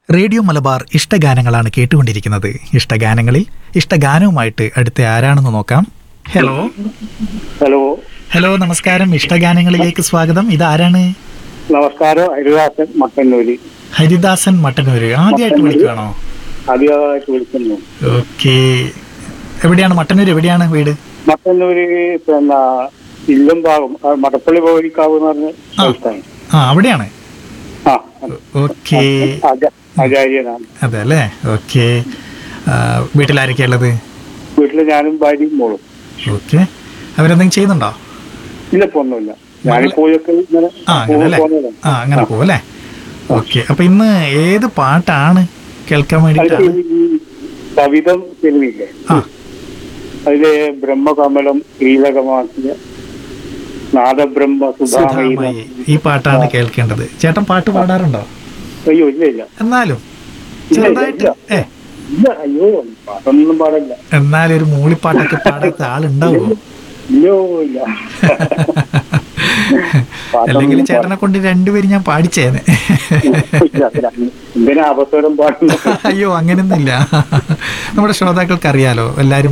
Radio Malabar ഇഷ്ടഗാനങ്ങളാണ് കേട്ടുകൊണ്ടിരിക്കുന്നത് ഇഷ്ടഗാനങ്ങളിൽ ഇഷ്ടഗാനവുമായിട്ട് അടുത്ത ആരാണെന്ന് നോക്കാം ഹലോ ഹലോ ഹലോ നമസ്കാരം ഇഷ്ടഗാനങ്ങളിലേക്ക് സ്വാഗതം ഇതാരാണ് നമസ്കാരം ഹരിദാസൻ മട്ടന്നൂര് ഹരിദാസൻ മട്ടന്നൂര് ആദ്യമായിട്ട് വിളിക്കുകയാണോ ആദ്യമായിട്ട് വിളിക്കുന്നു ഓക്കെ എവിടെയാണ് മട്ടന്നൂർ എവിടെയാണ് വീട് മട്ടന്നൂര് പിന്നെ ഇല്ലം ഭാഗം ആ, മടപ്പള്ളി പോയിരിക്കാവ് എന്ന് പറഞ്ഞ ആ. സ്ഥലത്താണ് ആ അവിടെയാണ് ആ ഓക്കെ ആചാ- ആചാര്യനാണ് അതെ അല്ലേ ഓക്കെ വീട്ടിലാരൊക്കെയാ ഉള്ളത് വീട്ടില് ഞാനും ഭാര്യയും മോളും ഓക്കെ അവരെന്തെങ്കിലും ചെയ്യുന്നുണ്ടോ ഇല്ല ഇപ്പൊ ഒന്നുമില്ല ഞാൻ പോയൊക്കെ ഇങ്ങനെ ആ അങ്ങനെ അല്ലേ പോകുന്നതാണ്. ആ അങ്ങനെ പോകും അല്ലേ ഓക്കെ അപ്പൊ ഇന്ന് ഏത് പാട്ടാണ് കേൾക്കാൻ അതില് വേണ്ടിയിട്ടാണ് ഈ കവിതം സിനിമയില്ലേ ആ അതില് ബ്രഹ്മകമലം ശ്രീലകമാക്കിയ നാദബ്രഹ്മ സുധാമയി സുധാമയി ഈ പാട്ടാണ് കേൾക്കേണ്ടത് ചേട്ടൻ പാട്ട് പാടാറുണ്ടോ അയ്യോ ഇല്ല ഇല്ല എന്നാലും ഇല്ല, ചെറുതായിട്ട് ഇല്ല. ഏ ഇല്ല അയ്യോ അതൊന്നും പാടില്ല എന്നാലും ഒരു മൂളിപ്പാട്ടൊക്കെ പാടാത്ത ആളുണ്ടാവുമോ ഇല്ലോ ഇല്ല അല്ലെങ്കിൽ ചേട്ടനെ കൊണ്ട് രണ്ടുപേരും ഞാൻ പാടിച്ചേനെ എന്തിനാ അവസരം പാടുന്നു അയ്യോ അങ്ങനെയൊന്നുമില്ല നമ്മുടെ ശ്രോതാക്കൾക്ക് അറിയാലോ എല്ലാരും